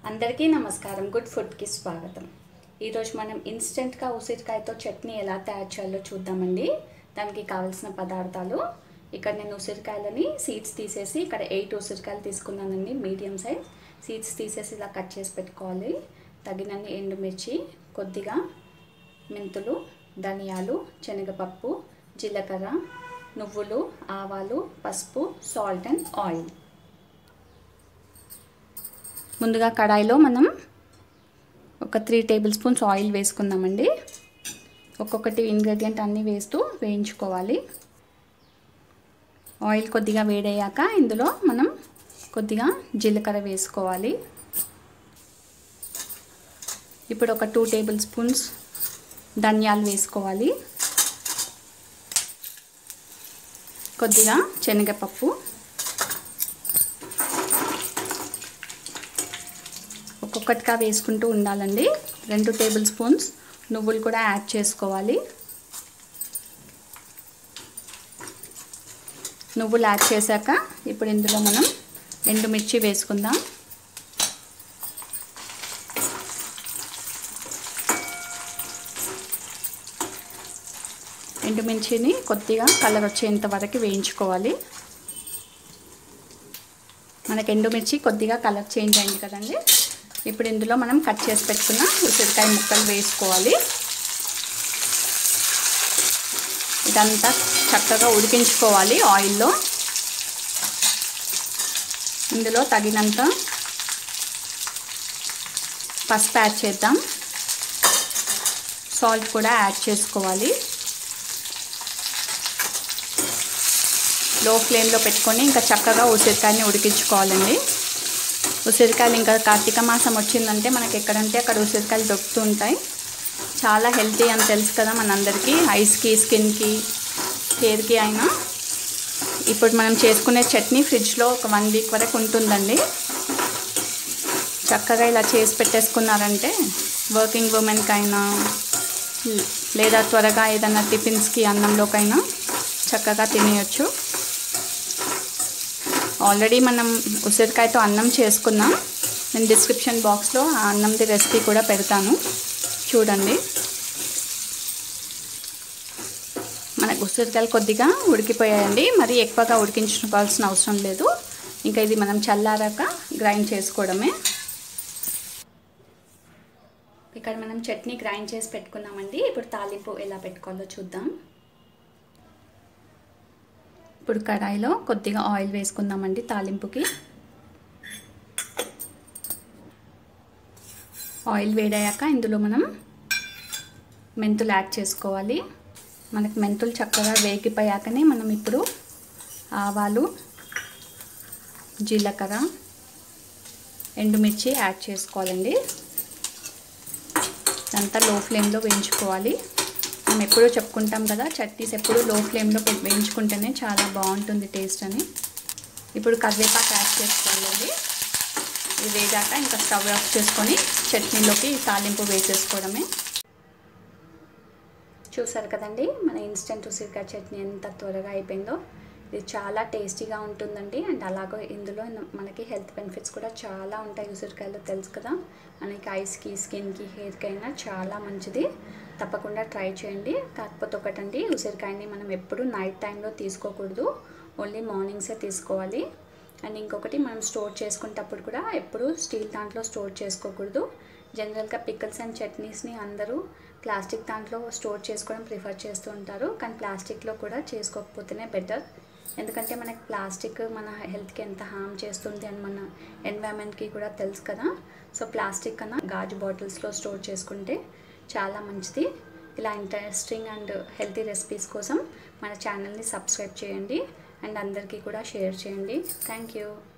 అందరికీ నమస్కారం గుడ్ ఫుడ్కి స్వాగతం ఈరోజు మనం ఇన్స్టెంట్గా ఉసిరికాయతో చట్నీ ఎలా తయారు చేయాలో చూద్దామండి దానికి కావలసిన పదార్థాలు ఇక్కడ నేను ఉసిరికాయలని సీడ్స్ తీసేసి ఇక్కడ ఎయిట్ ఉసిరికాయలు తీసుకున్నానండి మీడియం సైజ్ సీడ్స్ తీసేసి ఇలా కట్ చేసి పెట్టుకోవాలి తగినన్ని ఎండుమిర్చి కొద్దిగా మెంతులు ధనియాలు శనగపప్పు జీలకర్ర నువ్వులు ఆవాలు పసుపు సాల్ట్ అండ్ ఆయిల్ ముందుగా కడాయిలో మనం ఒక త్రీ టేబుల్ స్పూన్స్ ఆయిల్ వేసుకుందామండి ఒక్కొక్కటి ఇంగ్రీడియంట్ అన్నీ వేస్తూ వేయించుకోవాలి ఆయిల్ కొద్దిగా వేడయ్యాక ఇందులో మనం కొద్దిగా జీలకర్ర వేసుకోవాలి ఇప్పుడు ఒక టూ టేబుల్ స్పూన్స్ ధనియాలు వేసుకోవాలి కొద్దిగా శనగపప్పు ఒక్కొక్కటిగా వేసుకుంటూ ఉండాలండి రెండు టేబుల్ స్పూన్స్ నువ్వులు కూడా యాడ్ చేసుకోవాలి నువ్వులు యాడ్ చేశాక ఇప్పుడు ఇందులో మనం ఎండుమిర్చి వేసుకుందాం ఎండుమిర్చిని కొద్దిగా కలర్ వచ్చేంత వరకు వేయించుకోవాలి మనకి ఎండుమిర్చి కొద్దిగా కలర్ చేంజ్ అయింది కదండి ఇప్పుడు ఇందులో మనం కట్ చేసి పెట్టుకున్న ఉసిరికాయ ముక్కలు వేసుకోవాలి ఇదంతా చక్కగా ఉడికించుకోవాలి ఆయిల్లో ఇందులో తగినంత పసుపు యాడ్ చేద్దాం సాల్ట్ కూడా యాడ్ చేసుకోవాలి లో ఫ్లేమ్లో పెట్టుకొని ఇంకా చక్కగా ఉసిరికాయని ఉడికించుకోవాలండి ఉసిరికాయలు ఇంకా కార్తీక మాసం వచ్చిందంటే మనకి ఎక్కడంటే అక్కడ ఉసిరికాయలు దొరుకుతూ ఉంటాయి చాలా హెల్తీ అని తెలుసు కదా మనందరికీ ఐస్కి స్కిన్కి హెయిర్కి అయినా ఇప్పుడు మనం చేసుకునే చట్నీ ఫ్రిడ్జ్లో ఒక వన్ వీక్ వరకు ఉంటుందండి చక్కగా ఇలా చేసి పెట్టేసుకున్నారంటే వర్కింగ్ ఉమెన్కైనా లేదా త్వరగా ఏదైనా టిఫిన్స్కి అన్నంలోకైనా చక్కగా తినేయచ్చు ఆల్రెడీ మనం ఉసిరికాయతో అన్నం చేసుకున్నాం నేను డిస్క్రిప్షన్ బాక్స్లో ఆ అన్నంది రెసిపీ కూడా పెడతాను చూడండి మనకు ఉసిరికాయలు కొద్దిగా ఉడికిపోయాయండి మరి ఎక్కువగా ఉడికించుకోవాల్సిన అవసరం లేదు ఇంకా ఇది మనం చల్లారాక గ్రైండ్ చేసుకోవడమే ఇక్కడ మనం చట్నీ గ్రైండ్ చేసి పెట్టుకున్నామండి ఇప్పుడు తాలింపు ఎలా పెట్టుకోవాలో చూద్దాం ఇప్పుడు కడాయిలో కొద్దిగా ఆయిల్ వేసుకుందామండి తాలింపుకి ఆయిల్ వేడయ్యాక ఇందులో మనం మెంతులు యాడ్ చేసుకోవాలి మనకి మెంతులు చక్కగా వేగిపోయాకనే మనం ఇప్పుడు ఆవాలు జీలకర్ర ఎండుమిర్చి యాడ్ చేసుకోవాలండి ఇదంతా లో ఫ్లేమ్లో వేయించుకోవాలి మనం ఎప్పుడూ చెప్పుకుంటాం కదా చట్నీస్ ఎప్పుడు లో ఫ్లేమ్లో వేయించుకుంటేనే చాలా బాగుంటుంది టేస్ట్ అని ఇప్పుడు కరివేపాకు యాడ్ చేసుకోవాలండి ఇది వేగాక ఇంకా స్టవ్ ఆఫ్ చేసుకొని చట్నీలోకి తాలింపు వేసేసుకోవడమే చూసారు కదండి మన ఇన్స్టెంట్ ఉసిరికాయ చట్నీ ఎంత త్వరగా అయిపోయిందో ఇది చాలా టేస్టీగా ఉంటుందండి అండ్ అలాగే ఇందులో మనకి హెల్త్ బెనిఫిట్స్ కూడా చాలా ఉంటాయి ఉసిరికాయలో తెలుసు కదా మనకి ఐస్కి స్కిన్కి హెయిర్కి అయినా చాలా మంచిది తప్పకుండా ట్రై చేయండి కాకపోతే ఒకటండి ఉసిరికాయని మనం ఎప్పుడు నైట్ టైంలో తీసుకోకూడదు ఓన్లీ మార్నింగ్సే తీసుకోవాలి అండ్ ఇంకొకటి మనం స్టోర్ చేసుకునేటప్పుడు కూడా ఎప్పుడు స్టీల్ దాంట్లో స్టోర్ చేసుకోకూడదు జనరల్గా పికల్స్ అండ్ చట్నీస్ని అందరూ ప్లాస్టిక్ దాంట్లో స్టోర్ చేసుకోవడం ప్రిఫర్ చేస్తూ ఉంటారు కానీ ప్లాస్టిక్లో కూడా చేసుకోకపోతేనే బెటర్ ఎందుకంటే మనకి ప్లాస్టిక్ మన హెల్త్కి ఎంత హామ్ చేస్తుంది అని మన ఎన్వైరన్మెంట్కి కూడా తెలుసు కదా సో ప్లాస్టిక్ కన్నా గాజు బాటిల్స్లో స్టోర్ చేసుకుంటే చాలా మంచిది ఇలా ఇంట్రెస్టింగ్ అండ్ హెల్తీ రెసిపీస్ కోసం మన ఛానల్ని సబ్స్క్రైబ్ చేయండి అండ్ అందరికీ కూడా షేర్ చేయండి థ్యాంక్ యూ